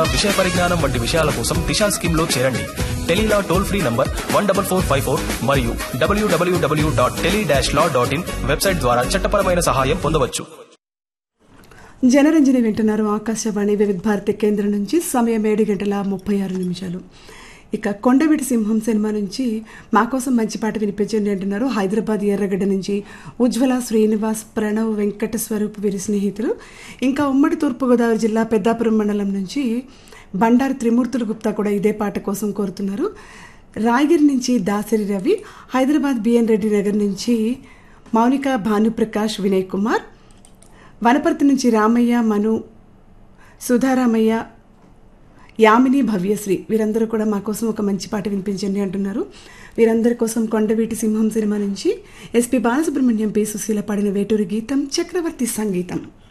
విషయ పరిజ్ఞానం వంటి విషయాల కోసం దిశా స్కీమ్ లో చేరండి tele law toll free number one double four five four మరియు W W W dot tele dash law dot in website ద్వారా చట్టపరమైన సహాయం పొందవచ్చు జనరంజని వింటున్నారు ఆకాశవాణి వివిధ భారతి కేంద్రం నుంచి సమయం ఏడు గంటల ముప్పై ఆరు నిమిషాలు ఇక కొండవీటి సింహం సినిమా నుంచి మా కోసం మంచి పాట వినిపించండి అంటున్నారు హైదరాబాద్ ఎర్రగడ్డ నుంచి ఉజ్వల శ్రీనివాస్ ప్రణవ్ వెంకట స్వరూప్ వీరి స్నేహితులు ఇంకా ఉమ్మడి తూర్పుగోదావరి జిల్లా పెద్దాపురం మండలం నుంచి బండారు త్రిమూర్తులు గుప్తా కూడా ఇదే పాట కోసం కోరుతున్నారు రాయగిరి నుంచి దాసరి రవి హైదరాబాద్ బిఎన్ రెడ్డి నగర్ నుంచి మౌనిక భానుప్రకాష్ వినయ్ కుమార్ వనపర్తి నుంచి రామయ్య మను సుధారామయ్య యామిని భవ్యశ్రీ వీరందరూ కూడా మా కోసం ఒక మంచి పాట వినిపించండి అంటున్నారు వీరందరి కోసం కొండవీటి సింహం సినిమా నుంచి ఎస్పి బాలసుబ్రహ్మణ్యం పి సుశీల పాడిన వేటూరి గీతం చక్రవర్తి సంగీతం